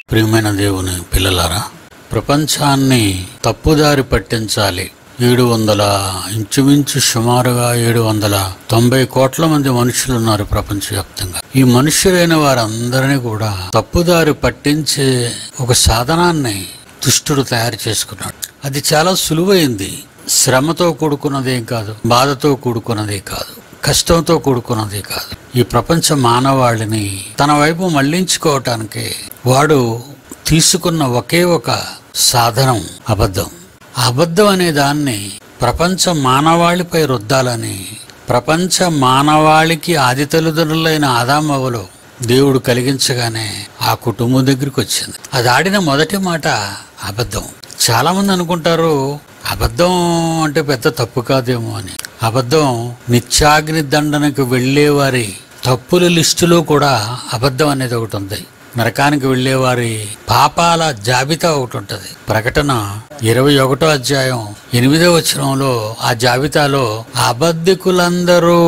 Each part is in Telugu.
ప్రియమైన దేవుని పిల్లలారా ప్రపంచాన్ని తప్పుదారి పట్టించాలి ఏడు వందల ఇంచుమించు సుమారుగా ఏడు వందల తొంభై కోట్ల మంది మనుషులు ఉన్నారు ప్రపంచవ్యాప్తంగా ఈ మనుషులైన వారందరినీ కూడా తప్పుదారి పట్టించే ఒక సాధనాన్ని దుష్టుడు తయారు చేసుకున్నాడు అది చాలా సులువైంది శ్రమతో కూడుకున్నదేం కాదు బాధతో కూడుకున్నదే కాదు కష్టంతో కూడుకున్నది కాదు ఈ ప్రపంచ మానవాళిని తన వైపు మళ్లించుకోవటానికి వాడు తీసుకున్న ఒకే ఒక సాధనం అబద్ధం ఆ అబద్ధం అనే దాన్ని ప్రపంచ మానవాళిపై రుద్దాలని ప్రపంచ మానవాళికి ఆది తల్లిదండ్రులైన ఆదామవ్వలు దేవుడు కలిగించగానే ఆ కుటుంబం దగ్గరికి వచ్చింది అది ఆడిన మొదటి మాట అబద్ధం చాలా మంది అనుకుంటారు అబద్ధం అంటే పెద్ద తప్పు కాదేమో అని అబద్ధం నిత్యాగ్ని దండనకు వెళ్ళేవారి తప్పుల లిస్టులో కూడా అబద్ధం అనేది ఒకటి ఉంది నరకానికి వెళ్ళేవారి పాపాల జాబితా ఒకటి ఉంటుంది ప్రకటన ఇరవై ఒకటో అధ్యాయం ఎనిమిదో వచనంలో ఆ జాబితాలో అబద్ధికులందరూ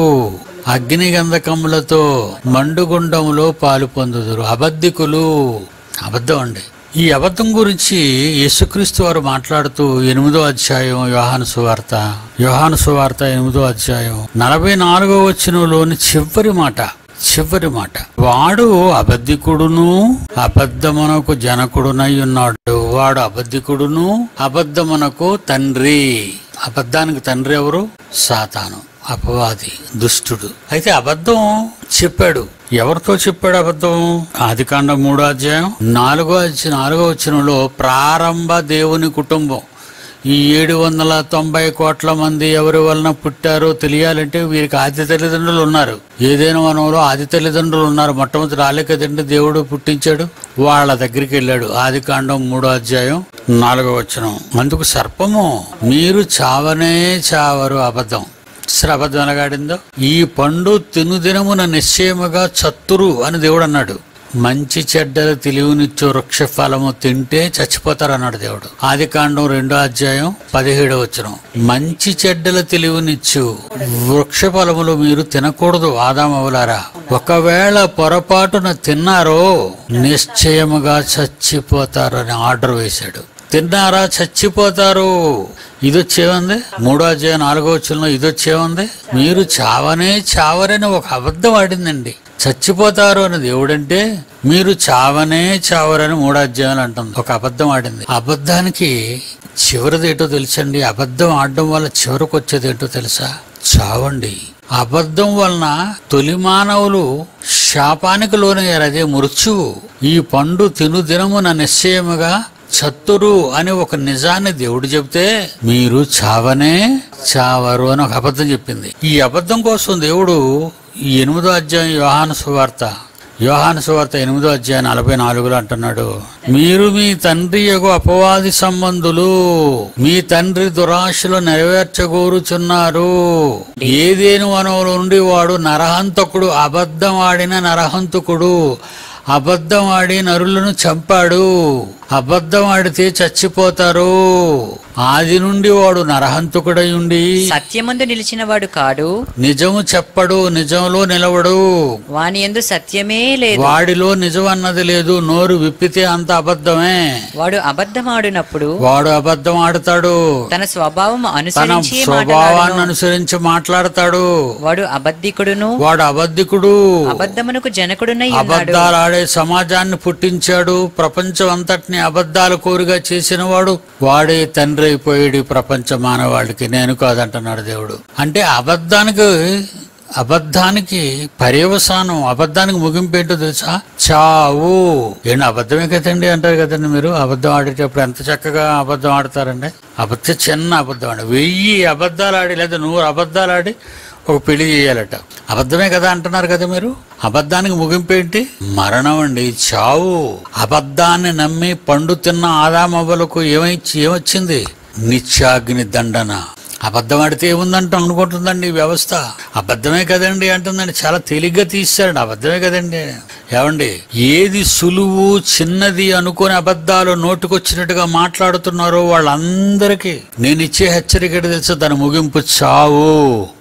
అగ్నిగంధకములతో మండుగుండములో పాలు పొందుదురు అబద్ధికులు అబద్ధం అండి ఈ అబద్ధం గురించి యేసుక్రీస్తు వారు మాట్లాడుతూ ఎనిమిదో అధ్యాయం యోహాను సువార్త యోహాను సువార్త ఎనిమిదో అధ్యాయం నలభై నాలుగో వచనంలోని చివరి మాట చివరి మాట వాడు అబద్ధికుడును అబద్ధమునకు జనకుడునై ఉన్నాడు వాడు అబద్ధికుడును అబద్ధమునకు తండ్రి అబద్ధానికి తండ్రి ఎవరు సాతాను అపవాది దుష్టుడు అయితే అబద్ధం చెప్పాడు ఎవరితో చెప్పాడు అబద్ధం ఆదికాండం మూడో అధ్యాయం నాలుగో అధ్యాయం నాలుగో వచనంలో ప్రారంభ దేవుని కుటుంబం ఈ ఏడు వందల తొంభై కోట్ల మంది ఎవరి వలన పుట్టారో తెలియాలంటే వీరికి ఆది తల్లిదండ్రులు ఉన్నారు ఏదైనా వనంలో ఆది తల్లిదండ్రులు ఉన్నారు మొట్టమొదటి రాలే కదండి దేవుడు పుట్టించాడు వాళ్ళ దగ్గరికి వెళ్ళాడు ఆది కాండం మూడో అధ్యాయం నాలుగో వచనం అందుకు సర్పము మీరు చావనే చావరు అబద్ధం అసలు అబద్ధం ఎలాగాడిందో ఈ పండు తినుదినమున నిశ్చయముగా చత్తురు అని దేవుడు అన్నాడు మంచి చెడ్డలు తెలివినిచ్చు వృక్ష ఫలము తింటే చచ్చిపోతారు అన్నాడు దేవుడు ఆది కాండం రెండో అధ్యాయం పదిహేడో వచనం మంచి చెడ్డల తెలివినిచ్చు వృక్ష ఫలములు మీరు తినకూడదు ఆదామవులారా ఒకవేళ పొరపాటున తిన్నారో నిశ్చయముగా చచ్చిపోతారు అని ఆర్డర్ వేశాడు తిన్నారా చచ్చిపోతారు ఇది వచ్చేముంది మూడో అధ్యాయం నాలుగో వచ్చంలో ఇది వచ్చేముంది మీరు చావనే చావరని ఒక అబద్ధం ఆడిందండి చచ్చిపోతారు అని దేవుడంటే మీరు చావనే చావరని మూడో అధ్యాయాలు అంటుంది ఒక అబద్ధం ఆడింది అబద్ధానికి చివరిదేటో తెలుసండి అబద్ధం ఆడడం వల్ల చివరికి వచ్చేది ఏంటో తెలుసా చావండి అబద్ధం వలన తొలి మానవులు శాపానికి లోనయ్యారు అదే మృత్యువు ఈ పండు తిను దినమున నిశ్చయముగా చత్తురు అని ఒక నిజాన్ని దేవుడు చెబితే మీరు చావనే చావరు అని ఒక అబద్ధం చెప్పింది ఈ అబద్ధం కోసం దేవుడు ఈ ఎనిమిదో అధ్యాయం యోహాను సువార్త యోహాను సువార్త ఎనిమిదో అధ్యాయం నలభై నాలుగులో అంటున్నాడు మీరు మీ తండ్రి యొక్క అపవాది సంబంధులు మీ తండ్రి దురాశలు నెరవేర్చగోరుచున్నారు ఏదేను వనంలో నుండి వాడు నరహంతకుడు అబద్ధం ఆడిన నరహంతకుడు అబద్ధం ఆడి నరులను చంపాడు అబద్ధం ఆడితే చచ్చిపోతారు ఆది నుండి వాడు నరహంతకుడై ఉండి సత్యమందు నిలిచినవాడు కాడు నిజము చెప్పడు నిజంలో నిలవడు వాని యందు సత్యమే లేదు వాడిలో నిజం అన్నది లేదు నోరు విప్పితే అంత అబద్ధమే వాడు అబద్ధమాడినప్పుడు వాడు అబద్ధం ఆడతాడు తన స్వభావం తన అనుసరించి స్వభావాన్ని అనుసరించి మాట్లాడతాడు వాడు అబద్ధికుడును వాడు అబద్ధికుడు అబద్ధమునకు జనకుడునై ఉన్నాడు అబద్ధాలు ఆడే సమాజాన్ని పుట్టించాడు ప్రపంచం అంతటిని అబద్ధాల కోరిగా చేసిన వాడు వాడే తండ్రి అయిపోయాడు ఈ ప్రపంచ మానవాళికి నేను కాదంటున్నాడు దేవుడు అంటే అబద్ధానికి అబద్ధానికి పర్యవసానం అబద్ధానికి ముగింపు ఏంటో తెలుసా చావు ఏంటి అబద్ధమే కదండి అంటారు కదండి మీరు అబద్ధం ఆడేటప్పుడు ఎంత చక్కగా అబద్ధం ఆడతారండి అబద్ధ చిన్న అబద్ధం ఆడి వెయ్యి అబద్ధాలు ఆడి లేదా నూరు అబద్ధాలు ఆడి ఒక పెళ్లి చేయాలట అబద్ధమే కదా అంటున్నారు కదా మీరు అబద్ధానికి ముగింపు ఏంటి మరణం అండి చావు అబద్ధాన్ని నమ్మి పండు తిన్న ఆదామవ్వలకు ఏమై ఏమొచ్చింది నిత్యాగ్ని దండన అబద్ధం ఆడితే ఏముందంట అనుకుంటుందండి ఈ వ్యవస్థ అబద్ధమే కదండి అంటుందండి చాలా తేలిగ్గా తీశారండి అబద్ధమే కదండి ఏమండి ఏది సులువు చిన్నది అనుకుని అబద్ధాలు నోటుకొచ్చినట్టుగా మాట్లాడుతున్నారో వాళ్ళందరికీ నేను ఇచ్చే హెచ్చరిక ఏంటో తెలుసా దాని ముగింపు చావు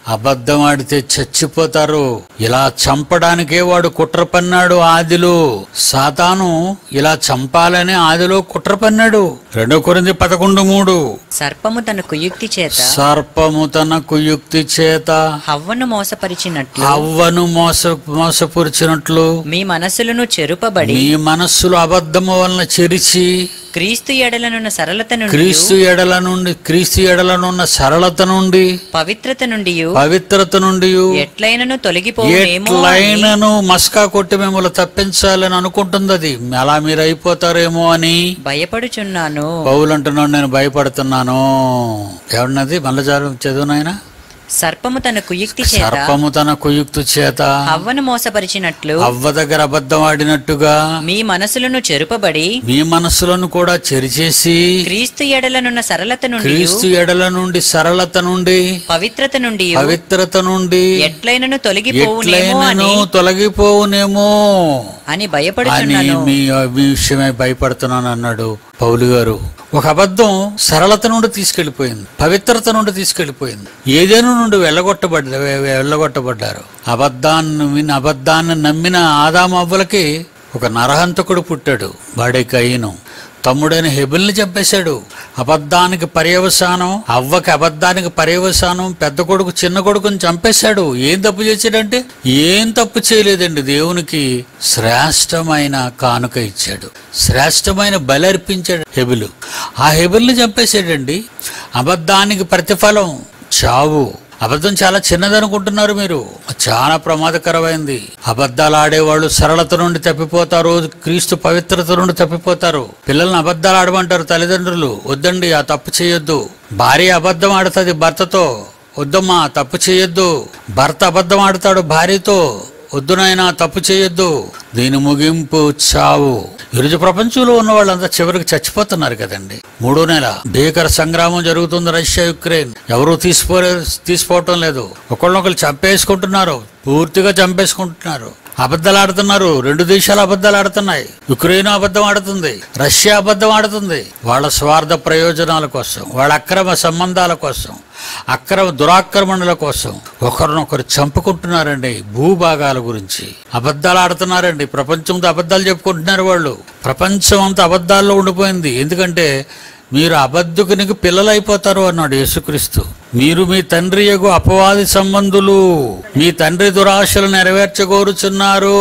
అబద్ధం ఆడితే చచ్చిపోతారు ఇలా చంపడానికే వాడు కుట్ర పన్నాడు ఆదిలో సాతాను ఇలా చంపాలని ఆదిలో కుట్ర పన్నాడు రెండో కొరింది పదకొండు మూడు సర్పము తన కుయుక్తి చేత సర్పము తన కుయుక్తి చేత హవ్వను మోసపరిచినట్లు అవ్వను మోస మోసపురిచినట్లు మీ మనసులను చెరుపబడి మీ మనస్సులు అబద్ధము వలన చెరిచి క్రీస్తు ఎడలనున్న సరళత నుండి క్రీస్తు ఎడల నుండి క్రీస్తు ఎడలనున్న సరళత నుండి పవిత్రత నుండి పవిత్రత నుండి ఎట్లైనను తొలగిపోయేమో ఎట్లయినను మస్కా కొట్టి మిమ్మల్ని తప్పించాలని అనుకుంటుంది అది అలా మీరు అయిపోతారేమో అని భయపడుచున్నాను పౌలు అంటున్నాడు నేను భయపడుతున్నాను ఎవరినది మల్లజారు చదువునైనా సర్పము తన కుయుక్తి చేత సర్పము తన కుయుక్తు చేత హవ్వను మోసపరిచినట్లు అవ్వ దగ్గర అబద్ధం ఆడినట్టుగా మీ మనసులను చెరుపబడి మీ మనస్సులను కూడా చెరిచేసి క్రీస్తు ఎడలనున్న సరళత నుండి క్రీస్తు ఎడల నుండి సరళత నుండి పవిత్రత నుండి పవిత్రత నుండి ఎట్లైనను తొలగిపోవునేమో ఎట్లయినను అని తొలగిపోవునేమో అని అని భయపడుచున్నాను మీ మీ విషయమై భయపడుతున్నాను అన్నాడు పౌలు గారు ఒక అబద్ధం సరళత నుండి తీసుకెళ్లిపోయింది పవిత్రత నుండి తీసుకెళ్లిపోయింది ఏదేను నుండి వెళ్ళగొట్టబడ్డ వెళ్ళగొట్టబడ్డారు అబద్ధాన్ని విని అబద్ధాన్ని నమ్మిన ఆదాము అవ్వలకి ఒక నరహంతకుడు పుట్టాడు వాడే కయ్యను తమ్ముడైన హెబుల్ని చంపేశాడు అబద్ధానికి పర్యవసానం అవ్వకి అబద్ధానికి పర్యవసానం పెద్ద కొడుకు చిన్న కొడుకుని చంపేశాడు ఏం తప్పు చేశాడంటే ఏం తప్పు చేయలేదండి దేవునికి శ్రేష్టమైన కానుక ఇచ్చాడు శ్రేష్టమైన బలి అర్పించాడు హెబులు ఆ హెబుల్ని చంపేశాడండి అబద్ధానికి ప్రతిఫలం చావు అబద్ధం చాలా చిన్నదనుకుంటున్నారు మీరు చాలా ప్రమాదకరమైంది అబద్ధాలు ఆడేవాళ్ళు సరళత నుండి తప్పిపోతారు క్రీస్తు పవిత్రత నుండి తప్పిపోతారు పిల్లల్ని అబద్ధాలు ఆడమంటారు తల్లిదండ్రులు వద్దండి ఆ తప్పు చేయొద్దు భార్య అబద్ధం ఆడుతుంది భర్తతో వద్దమ్మా తప్పు చేయొద్దు భర్త అబద్ధం ఆడతాడు భార్యతో వద్దు నాయనా తప్పు చేయొద్దు దీని ముగింపు చావు ఈరోజు ప్రపంచంలో ఉన్న వాళ్ళంతా చివరికి చచ్చిపోతున్నారు కదండి మూడో నెల భీకర సంగ్రామం జరుగుతుంది రష్యా యుక్రెయిన్ ఎవరు తీసుకో తీసుకోవటం లేదు ఒకళ్ళొకళ్ళు చంపేసుకుంటున్నారు పూర్తిగా చంపేసుకుంటున్నారు అబద్ధాలు ఆడుతున్నారు రెండు దేశాలు అబద్ధాలు ఆడుతున్నాయి యుక్రెయిన్ అబద్ధం ఆడుతుంది రష్యా అబద్ధం ఆడుతుంది వాళ్ళ స్వార్థ ప్రయోజనాల కోసం వాళ్ళ అక్రమ సంబంధాల కోసం అక్రమ దురాక్రమణల కోసం ఒకరినొకరు చంపుకుంటున్నారండి భూభాగాల గురించి అబద్ధాలు ఆడుతున్నారండి ప్రపంచంతో అబద్ధాలు చెప్పుకుంటున్నారు వాళ్ళు ప్రపంచం అంతా అబద్ధాల్లో ఉండిపోయింది ఎందుకంటే మీరు అబద్ధకునికి పిల్లలైపోతారు అన్నాడు యేసుక్రీస్తు మీరు మీ తండ్రి యగు అపవాది సంబంధులు మీ తండ్రి దురాశలు నెరవేర్చగోరుచున్నారు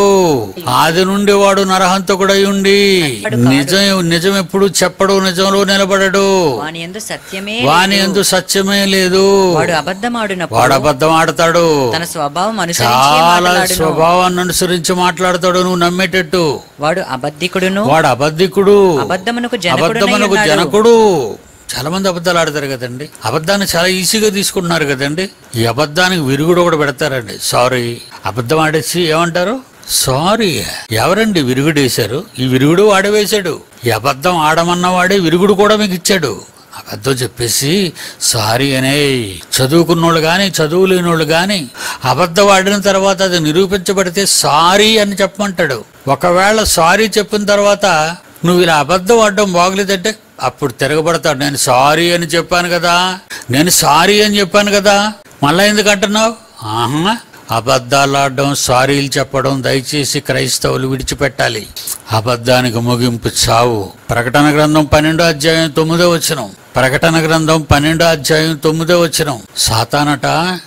ఆది నుండి వాడు నరహంతకుడై ఉండి నిజం నిజం ఎప్పుడు చెప్పడు నిజంలో నిలబడడు వాని ఎందు సత్యమే వాని ఎందు సత్యమే లేదు వాడు అబద్ధమాడునప్పుడు వాడు అబద్ధం ఆడతాడు తన స్వభావం అనుసరించి చాలా మాట్లాడును స్వభావాన్ని అనుసరించి మాట్లాడతాడు నువ్వు నమ్మేటట్టు వాడు అబద్ధికుడును వాడు అబద్ధికుడు అబద్ధమునకు జనకుడునై అబద్ధమునకు ఉన్నాడు. జనకుడు చాలా మంది అబద్ధాలు ఆడతారు కదండి అబద్ధాన్ని చాలా ఈజీగా తీసుకుంటున్నారు కదండి ఈ అబద్ధానికి విరుగుడు కూడా పెడతారండి సారీ అబద్ధం ఆడేసి ఏమంటారు సారీ ఎవరండి విరుగుడు వేశారు ఈ విరుగుడు వాడే వేశాడు ఈ అబద్ధం ఆడమన్న వాడే విరుగుడు కూడా మీకు ఇచ్చాడు అబద్ధం చెప్పేసి సారీ అనే చదువుకున్నోళ్ళు కానీ చదువు లేనోళ్ళు కానీ అబద్ధం ఆడిన తర్వాత అది నిరూపించబడితే సారీ అని చెప్పమంటాడు ఒకవేళ సారీ చెప్పిన తర్వాత నువ్వు ఇలా అబద్ధం ఆడడం బాగలేదంటే అప్పుడు తిరగబడతాడు నేను సారీ అని చెప్పాను కదా నేను సారీ అని చెప్పాను కదా మళ్ళా ఎందుకు అంటున్నావు ఆహా అబద్ధాలు ఆడడం సారీలు చెప్పడం దయచేసి క్రైస్తవులు విడిచిపెట్టాలి అబద్ధానికి ముగింపు చావు ప్రకటన గ్రంథం పన్నెండో అధ్యాయం తొమ్మిదో వచనం ప్రకటన గ్రంథం పన్నెండో అధ్యాయం తొమ్మిదో వచనం సాతానట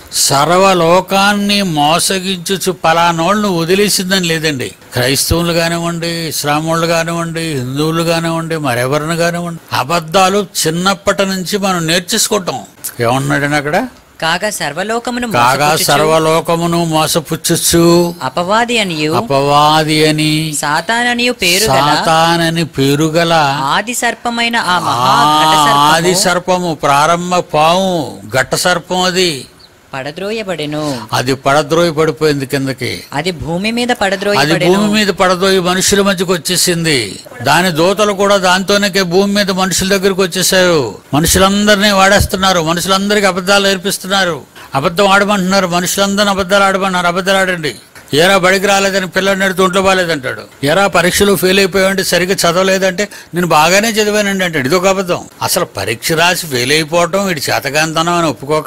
సర్వలోకాన్ని మోసగించుచు పలానోళ్ళను వదిలేసిందని లేదండి క్రైస్తవులు కానివ్వండి ఇస్లామోళ్ళు కానివ్వండి హిందువులు కానివ్వండి మరెవరిని కానివ్వండి అబద్ధాలు చిన్నప్పటి నుంచి మనం నేర్చేసుకుంటాం ఏమన్నాడని అక్కడ కాగా సర్వలోకమును కాగా మోసపుచ్చుచు సర్వలోకమును మోసపుచ్చుచు అపవాది అనియు అపవాది అని సాతాననియు పేరు గల సాతానని పేరుగల ఆది సర్పమైన ఆ ఆ మహా ఘట ఆది సర్పము సర్పము ప్రారంభ పాము ఘట్ట సర్పం అది పడద్రోయబడెను అది పడద్రోయి పడిపోయింది కిందకి అది భూమి మీద అది పడద్రోయబడెను భూమి మీద పడదోయి మనుషుల మధ్యకి వచ్చేసింది దాని దోతలు కూడా దాంతోనే భూమి మీద మనుషుల దగ్గరికి వచ్చేసారు మనుషులందరినీ వాడేస్తున్నారు మనుషులందరికీ అబద్ధాలు నేర్పిస్తున్నారు అబద్ధం ఆడమంటున్నారు మనుషులందరిని అబద్ధాలు ఆడమన్నారు అబద్ధాలు ఆడండి ఏరా బడికి రాలేదని పిల్లడిని అడిగితే ఒంట్లో బాగాలేదంటాడు ఎరా పరీక్షలు ఫెయిల్ అయిపోయావంటే సరిగ్గా చదవలేదంటే నేను బాగానే చదివానండి అంటాడు ఇదొక అబద్ధం అసలు పరీక్ష రాసి ఫెయిల్ అయిపోవటం వీడి చేతకాంతనం అని ఒప్పుకోక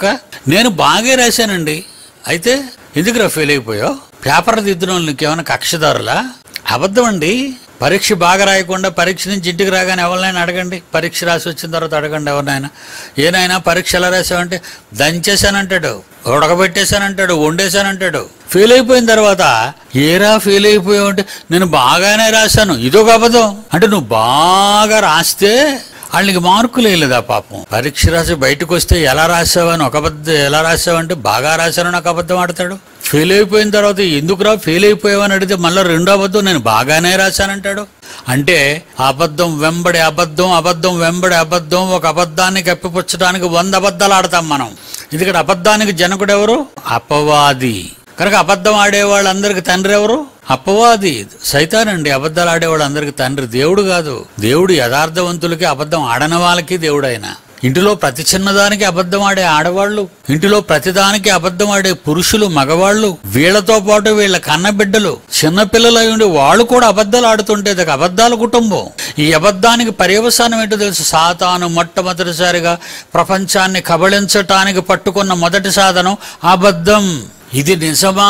నేను బాగా రాశానండి అయితే ఎందుకురా ఫెయిల్ అయిపోయావు పేపర్ దిద్దిన వాళ్ళు నీకేమైనా కక్షదారులా అబద్ధం అండి పరీక్ష బాగా రాయకుండా పరీక్ష నుంచి ఇంటికి రాగానే ఎవరినైనా అడగండి పరీక్ష రాసి వచ్చిన తర్వాత అడగండి ఎవరినైనా ఏనైనా పరీక్ష ఎలా రాసావంటే దంచేశానంటాడు ఉడకబెట్టేశానంటాడు వండేశానంటాడు ఫెయిల్ అయిపోయిన తర్వాత ఏరా ఫెయిల్ అయిపోయావు అంటే నేను బాగానే రాశాను ఇదొక అబద్ధం అంటే నువ్వు బాగా రాస్తే వాళ్ళకి మార్కులు వేయలేదా పాపం పరీక్ష రాసి బయటకు వస్తే ఎలా రాసావని ఒక అబద్ధం ఎలా రాసావంటే బాగా రాశానని ఒక అబద్ధం ఆడతాడు ఫెయిల్ అయిపోయిన తర్వాత ఎందుకురా ఫెయిల్ అయిపోయావని అడిగితే మళ్ళీ రెండో అబద్ధం నేను బాగానే రాశానంటాడు అంటే అబద్ధం వెంబడి అబద్ధం అబద్ధం వెంబడి అబద్ధం ఒక అబద్ధాన్ని కప్పిపుచ్చడానికి వంద అబద్ధాలు ఆడతాం మనం ఎందుకంటే అబద్ధానికి జనకుడు ఎవరు అపవాది కనుక అబద్ధం ఆడే వాళ్ళందరికి తండ్రి ఎవరు అపవాది సైతానండి అబద్ధాలు ఆడే వాళ్ళందరికి తండ్రి దేవుడు కాదు దేవుడు యథార్థవంతులకి అబద్ధం ఆడని వాళ్ళకి దేవుడు ఆయన ఇంటిలో ప్రతి చిన్నదానికి అబద్ధం ఆడే ఆడవాళ్ళు ఇంటిలో ప్రతిదానికి అబద్ధం ఆడే పురుషులు మగవాళ్ళు వీళ్ళతో పాటు వీళ్ళ కన్నబిడ్డలు చిన్నపిల్లలు అయి ఉండి వాళ్ళు కూడా అబద్ధాలు ఆడుతుంటే ఇది ఒక అబద్ధాల కుటుంబం ఈ అబద్ధానికి పర్యవసానం ఏంటో తెలుసు సాతాను మొట్టమొదటిసారిగా ప్రపంచాన్ని కబళించటానికి పట్టుకున్న మొదటి సాధనం అబద్ధం ఇది నిజమా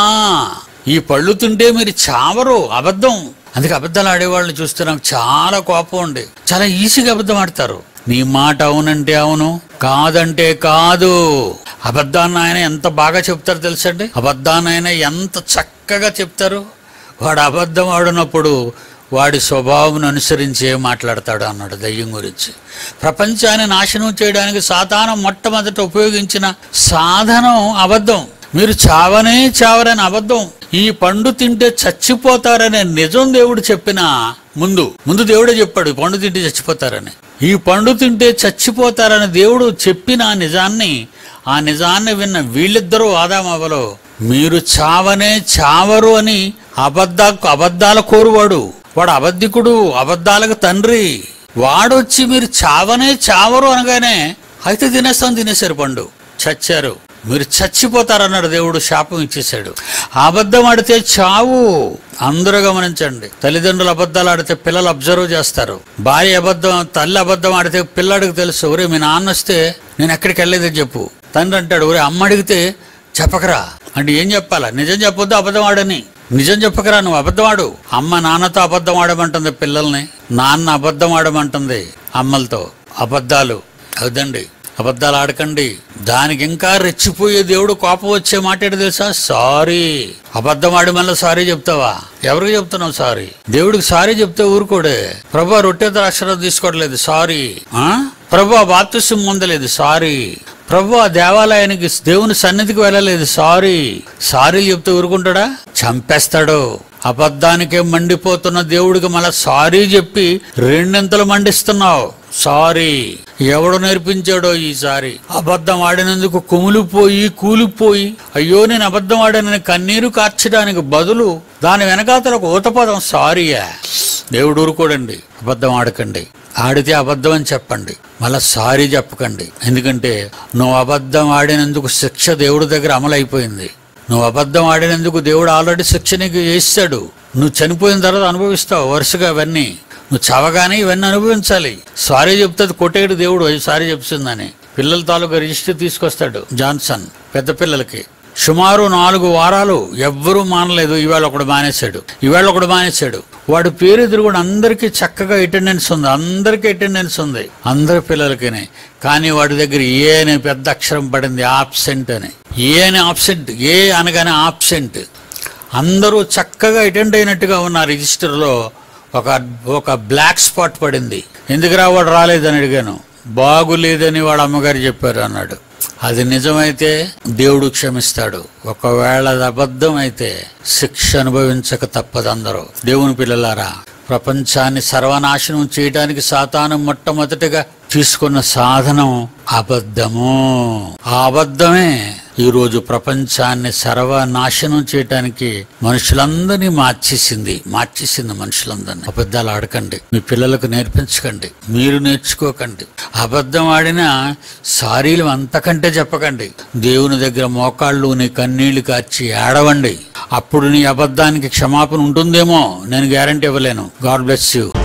ఈ పళ్ళు తింటే మీరు చావరు అబద్ధం అందుకే అబద్ధాలు ఆడేవాళ్ళని చూస్తే నాకు చాలా కోపం ఉండే చాలా ఈజీగా అబద్ధం ఆడతారు నీ మాట అవునంటే అవును కాదంటే కాదు అబద్ధాన్ని ఆయన ఎంత బాగా చెప్తారు తెలుసండి అబద్ధాన్ని ఆయన ఎంత చక్కగా చెప్తారు వాడు అబద్ధం ఆడినప్పుడు వాడి స్వభావం అనుసరించి ఏం మాట్లాడతాడు అన్నాడు దయ్యం గురించి ప్రపంచాన్ని నాశనం చేయడానికి సాతానం మొట్టమొదట ఉపయోగించిన సాధనం అబద్ధం మీరు చావనే చావరని అబద్ధం ఈ పండు తింటే చచ్చిపోతారనే నిజం దేవుడు చెప్పిన ముందు ముందు దేవుడే చెప్పాడు ఈ పండు తింటే చచ్చిపోతారని ఈ పండు తింటే చచ్చిపోతారని దేవుడు చెప్పిన ఆ నిజాన్ని ఆ నిజాన్ని విన్న వీళ్ళిద్దరూ ఆదామవలో మీరు చావనే చావరు అని అబద్ధ అబద్ధాల కోరువాడు వాడు అబద్ధికుడు అబద్ధాలకు తండ్రి వాడొచ్చి మీరు చావనే చావరు అనగానే అయితే తినేస్తాం తినేశారు పండు చచ్చారు మీరు చచ్చిపోతారన్నాడు దేవుడు శాపం ఇచ్చేశాడు అబద్ధం ఆడితే చావు అందరూ గమనించండి తల్లిదండ్రులు అబద్ధాలు ఆడితే పిల్లలు అబ్జర్వ్ చేస్తారు భార్య అబద్ధం తల్లి అబద్ధం ఆడితే పిల్లాడికి తెలుసు ఒరే మీ నాన్న వస్తే నేను ఎక్కడికి వెళ్ళలేదని చెప్పు తండ్రి అంటాడు ఒరే అమ్మ అడిగితే చెప్పకరా అంటే ఏం చెప్పాలా నిజం చెప్పొద్దు అబద్ధం ఆడని నిజం చెప్పకరా నువ్వు అబద్ధం ఆడు అమ్మ నాన్నతో అబద్ధం ఆడమంటుంది పిల్లల్ని నాన్న అబద్ధం ఆడమంటుంది అమ్మలతో అబద్ధాలు అవుదండి అబద్ధాలు ఆడకండి దానికి ఇంకా రెచ్చిపోయే దేవుడు కోపం వచ్చే మాట ఏంటో తెలుసా సారీ అబద్ధం ఆడి మళ్ళీ సారీ చెప్తావా ఎవరికి చెప్తున్నావు సారీ దేవుడికి సారీ చెప్తే ఊరుకోడే ప్రభా రొట్టె ద్రాక్షరం తీసుకోవట్లేదు సారీ ఆ ప్రభా బాప్తిసం పొందలేదు సారీ ప్రభు ఆ దేవాలయానికి దేవుని సన్నిధికి వెళ్ళలేదు సారీ సారీ చెప్తే ఊరుకుంటాడా చంపేస్తాడు అబద్ధానికే మండిపోతున్న దేవుడికి మళ్ళా సారీ చెప్పి రెండింతలు మండిస్తున్నావు సారీ ఎవడు నేర్పించాడో ఈసారి అబద్ధం ఆడినందుకు కుమిలిపోయి కూలిపోయి అయ్యో నేను అబద్ధం ఆడానని కన్నీరు కార్చడానికి బదులు దాని వెనకాతల ఒక ఊతపదం సారీయా దేవుడు ఊరుకోడండి అబద్ధం ఆడకండి ఆడితే అబద్ధం అని చెప్పండి మళ్ళా సారీ చెప్పకండి ఎందుకంటే నువ్వు అబద్ధం ఆడినందుకు శిక్ష దేవుడి దగ్గర అమలైపోయింది నువ్వు అబద్ధం ఆడినందుకు దేవుడు ఆల్రెడీ శిక్ష నీకు చేస్తాడు నువ్వు చనిపోయిన తర్వాత అనుభవిస్తావు వరుసగా అవన్నీ నువ్వు చవగానే ఇవన్నీ అనుభవించాలి సారీ చెప్తుంది కొట్టేడు దేవుడు "అయ్యో, సారీ చెప్తుందని పిల్లల తాలూకా రిజిస్టర్ తీసుకొస్తాడు జాన్సన్ పెద్ద పిల్లలకి సుమారు నాలుగు వారాలు ఎవ్వరూ మానలేదు ఇవాళ ఒకడు మానేశాడు ఇవాళ ఒకడు మానేశాడు వాడి పేరు ఎదురు కూడా అందరికీ చక్కగా అటెండెన్స్ ఉంది అందరికీ అటెండెన్స్ ఉంది అందరి పిల్లలకినే కానీ వాడి దగ్గర ఏ అనే పెద్ద అక్షరం పడింది ఆబ్సెంట్ అని ఏ అని ఆబ్సెంట్ ఏ అనగానే ఆబ్సెంట్ అందరూ చక్కగా అటెండ్ అయినట్టుగా ఉన్న రిజిస్టర్లో ఒక ఒక బ్లాక్ స్పాట్ పడింది ఎందుకురా వాడు రాలేదని అడిగాను బాగులేదని వాడు అమ్మగారు చెప్పారు అన్నాడు అది నిజమైతే దేవుడు క్షమిస్తాడు ఒకవేళ అది అబద్ధం అయితే శిక్ష అనుభవించక తప్పదు అందరూ దేవుని పిల్లలారా ప్రపంచాన్ని సర్వనాశనం చేయడానికి సాతాను మొట్టమొదటిగా తీసుకున్న సాధనం అబద్ధము ఆ అబద్ధమే ఈరోజు ప్రపంచాన్ని సర్వనాశనం చేయటానికి మనుషులందరినీ మార్చేసింది మార్చేసింది మనుషులందరినీ అబద్ధాలు ఆడకండి మీ పిల్లలకు నేర్పించకండి మీరు నేర్చుకోకండి అబద్ధం ఆడినా సారీలు అంతకంటే చెప్పకండి దేవుని దగ్గర మోకాళ్ళు నీ కన్నీళ్లు కార్చి ఏడవండి అప్పుడు నీ అబద్ధానికి క్షమాపణ ఉంటుందేమో నేను గ్యారంటీ ఇవ్వలేను గాడ్ బ్లెస్ యూ